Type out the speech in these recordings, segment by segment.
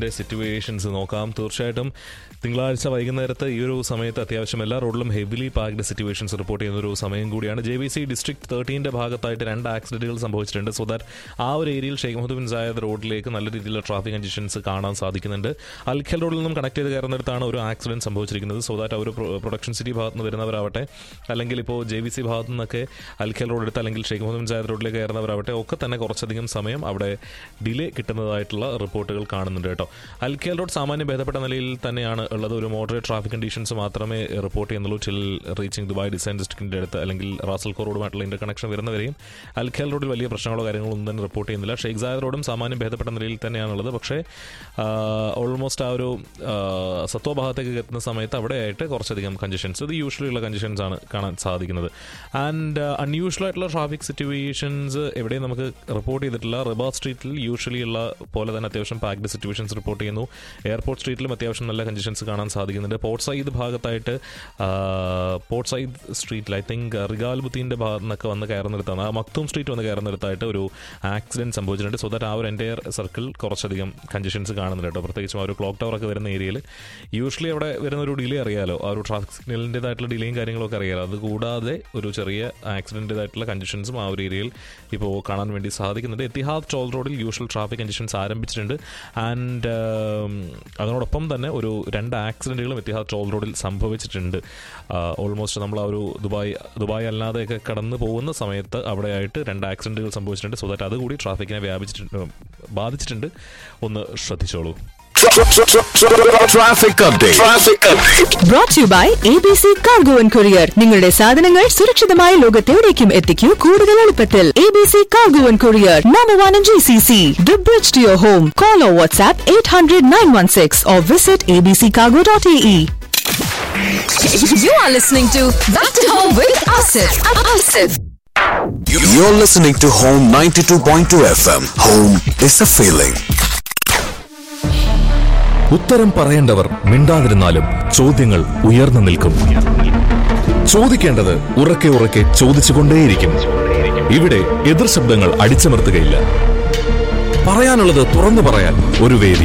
റോഡ്സിന്റെ situations നോക്കാം തീർച്ചയായിട്ടും തിങ്കളാഴ്ച വൈകുന്നേരത്ത് ഈ ഒരു സമയത്ത് അത്യാവശ്യം എല്ലാ റോഡിലും ഹെവിലി പാക്ഡ് സിറ്റുവേഷൻസ് റിപ്പോർട്ട് ചെയ്യുന്ന ഒരു സമയം കൂടിയാണ് ജെ വി സി ഡിസ്ട്രിക്ട് തേർട്ടീൻ്റെ ഭാഗത്തായിട്ട് രണ്ട് ആക്സിഡന്റുകൾ സംഭവിച്ചിട്ടുണ്ട് സോ ദാറ്റ് ആ ഒരു ഏരിയയിൽ ഷെയ്ഖ് മുഹമ്മദ് ബിൻ സായദ് റോഡിലേക്ക് നല്ല രീതിയിലുള്ള ട്രാഫിക് കണ്ടീഷൻസ് കാണാൻ സാധിക്കുന്നുണ്ട് അൽഖൽ റോഡിൽ നിന്നും കണക്ട് ചെയ്ത് കയറുന്നിടത്താണ് ഒരു ആക്സിഡന്റ് സംഭവിച്ചിരിക്കുന്നത് സോ ദാറ്റ് അവർ പ്രൊഡക്ഷൻ സിറ്റി ഭാഗത്ത് നിന്ന് വരുന്നവരാവട്ടെ അല്ലെങ്കിൽ ഇപ്പോൾ ജെ വി സി ഭാഗത്തു നിന്നൊക്കെ അൽഖൽ റോഡ് എടുത്ത് അല്ലെങ്കിൽ ഷെയ്ഖ് മുഹമ്മദ് ബിൻ സായദ് റോഡിലേക്ക് കയറുന്നവരാവട്ടെ ഒക്കെ തന്നെ കുറച്ചധികം സമയം അവിടെ ഡിലേ കിട്ടുന്നതായിട്ടുള്ള റിപ്പോർട്ടുകൾ കാണുന്നുണ്ട് കേട്ടോ അൽഖേൽ റോഡ് സാമാന്യം ഭേദപ്പെട്ട നിലയിൽ തന്നെയാണ് ഉള്ളത് ഒരു മോഡറേറ്റ് ട്രാഫിക് കണ്ടീഷൻസ് മാത്രമേ റിപ്പോർട്ട് ചെയ്യുന്നുള്ളൂ ചിൽ റീച്ചിങ് ദുബായ് ഡിസൈൻ ഡിസ്ട്രിക്റ്റിന്റെ അടുത്ത് അല്ലെങ്കിൽ റാസൽകോ റോഡുമായിട്ടുള്ള ഇന്റർ കണക്ഷൻ വരുന്നവരെയും അൽഖേൽ റോഡിൽ വലിയ പ്രശ്നങ്ങളോ കാര്യങ്ങളോ ഒന്നും തന്നെ റിപ്പോർട്ട് ചെയ്യുന്നില്ല ഷെയ്ഖ് സായദ് റോഡും സാമാന്യം ഭേദപ്പെട്ട നിലയിൽ തന്നെയാണുള്ളത് പക്ഷേ ഓൾമോസ്റ്റ് ആ ഒരു ആ, സത്വ ഭാഗത്തേക്ക് എത്തുന്ന സമയത്ത് അവിടെയായിട്ട് കുറച്ചധികം കണ്ടീഷൻസ് ഇത് യൂഷ്വലി ഉള്ള കണ്ടീഷൻസ് ആണ് കാണാൻ സാധിക്കുന്നത് ആൻഡ് അൺയൂഷ്വൽ ആയിട്ടുള്ള ട്രാഫിക് സിറ്റുവേഷൻസ് എവിടെയും നമുക്ക് റിപ്പോർട്ട് ചെയ്തിട്ടില്ല റിബാ സ്ട്രീറ്റിൽ യൂഷ്വലി ഉള്ള പോലെ തന്നെ അത്യാവശ്യം പാക്ഡ് സിറ്റുവേഷൻസ് റിപ്പോർട്ട് ചെയ്യുന്നു എയർപോർട്ട് സ്ട്രീറ്റിലും അത്യാവശ്യം നല്ല കണ്ടീഷൻസ് കാണാൻ സാധിക്കുന്നുണ്ട് പോർട്ട് സൈഡ് ഭാഗത്തായിട്ട് പോർട്ട് സൈഡ് സ്ട്രീറ്റിൽ ഐ തിങ്ക് റിഗാൽ ബുത്തീൻ്റെ ഭാഗത്ത് നിന്നൊക്കെ വന്ന് കയറുന്നിടത്താണ് ആ മക്തൂം സ്ട്രീറ്റ് വന്ന് കയറുന്നിടത്തായിട്ട് ഒരു ആക്സിഡന്റ് സംഭവിച്ചിട്ടുണ്ട് സോ ദാറ്റ് ആ ഒരു എൻ്റയർ സർക്കിൾ കുറച്ചധികം കണ്ടീഷൻസ് കാണുന്നുണ്ട് കേട്ടോ പ്രത്യേകിച്ചും ആ ഒരു ക്ലോക്ക് ടവർ ഒക്കെ വരുന്ന ഏരിയയിൽ യൂഷ്വലി അവിടെ വരുന്ന ഒരു ഡിലേ അറിയാലോ ആ ഒരു ട്രാഫിക് സിഗ്നലിൻ്റെതായിട്ടുള്ള ഡിലേയും കാര്യങ്ങളൊക്കെ അറിയാലോ അത് കൂടാതെ ഒരു ചെറിയ ആക്സിഡൻറ്റേതായിട്ടുള്ള കണ്ടീഷൻസും ആ ഒരു ഏരിയയിൽ ഇപ്പോൾ കാണാൻ വേണ്ടി സാധിക്കുന്നുണ്ട് എത്തിഹാദ് ടോൾ റോഡിൽ യൂഷ്വൽ ട്രാഫിക് കണ്ടീഷൻസ് ആരംഭിച്ചിട്ടുണ്ട് ആൻഡ് അതിനോടൊപ്പം തന്നെ ഒരു രണ്ട് ആക്സിഡൻറ്റുകളും എത്തിഹാദ് ടോൾ റോഡിൽ സംഭവിച്ചിട്ടുണ്ട് ഓൾമോസ്റ്റ് നമ്മൾ ആ ഒരു ദുബായ് ദുബായ് അല്ലാതെയൊക്കെ കടന്നു പോകുന്ന സമയത്ത് അവിടെയായിട്ട് രണ്ട് ആക്സിഡൻറ്റുകൾ സംഭവിച്ചിട്ടുണ്ട് സോ ദാറ്റ് അതുകൂടി ട്രാഫിക്കിനെ വ്യാപിച്ചിട്ടുണ്ട് ബാധിച്ചിട്ടുണ്ട് ഒന്ന് ശ്രദ്ധിച്ചോളൂ Traffic update. Traffic update. Brought to you by ABC Cargo and Courier. നിങ്ങളുടെ സാധനങ്ങൾ സുരക്ഷിതമായ ലോകത്തെവിടേക്കും എത്തിക്കൂ കൂടുതൽ എളുപ്പത്തിൽ ABC Cargo and Courier, number one in GCC. The bridge to your home. Call or WhatsApp 800-916 or visit abccargo.ae. You are listening to Back to Home with Asif. Asif. You're listening to Home 92.2 FM. Home is a feeling. ഉത്തരം പറയേണ്ടവർ മിണ്ടാതിരുന്നാലും ചോദ്യങ്ങൾ ഉയർന്നു നിൽക്കും ചോദിക്കേണ്ടത് ഉറക്കെ ഉറക്കെ ചോദിച്ചുകൊണ്ടേയിരിക്കും ഇവിടെ എതിർ ശബ്ദങ്ങൾ അടിച്ചമർത്തുകയില്ല പറയാനുള്ളത് തുറന്നു പറയാൻ ഒരു വേദി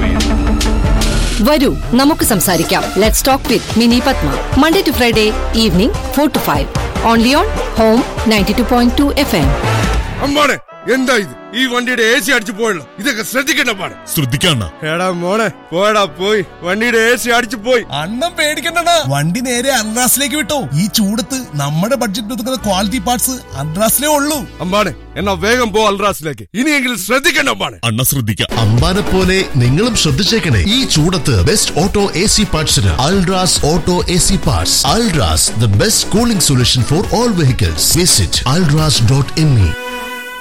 വരൂ നമുക്ക് സംസാരിക്കാം let's talk with Mini Padma Monday to Friday evening four to five only on home ninety two point two F M അമ്മാണെ എന്താ ഇത് ഈ വണ്ടിയുടെ എ സി അടിച്ചു പോയല്ലോ ഇതൊക്കെ ശ്രദ്ധിക്കണ്ട പാടെ ശ്രദ്ധിക്കണ്ട എടാ മോനെ പോയടാ പോയി വണ്ടിയുടെ എ സി അടിച്ചു പോയി അണ്ണം പേടിക്കണ്ട വണ്ടി നേരെ അൺറാസിലേക്ക് വിട്ടോ ഈ ചൂടത്ത് നമ്മുടെ ബഡ്ജറ്റ് ഒതുക്കുന്ന ക്വാളിറ്റി പാർട്സ് അൺറാസിലേ ഉള്ളൂ അമ്പാണെ എന്നാ വേഗം പോ അൽറാസിലേക്ക് ഇനിയെങ്കിലും ശ്രദ്ധിക്കണ്ട അമ്പാണെ അണ്ണ ശ്രദ്ധിക്കാം അമ്പാനെ പോലെ നിങ്ങളും ശ്രദ്ധിച്ചേക്കണേ ഈ ചൂടത്ത് ബെസ്റ്റ് ഓട്ടോ എ സി പാർട്സിന് Ultras auto A C parts Ultras the best cooling solution for all vehicles visit Ultras dot M E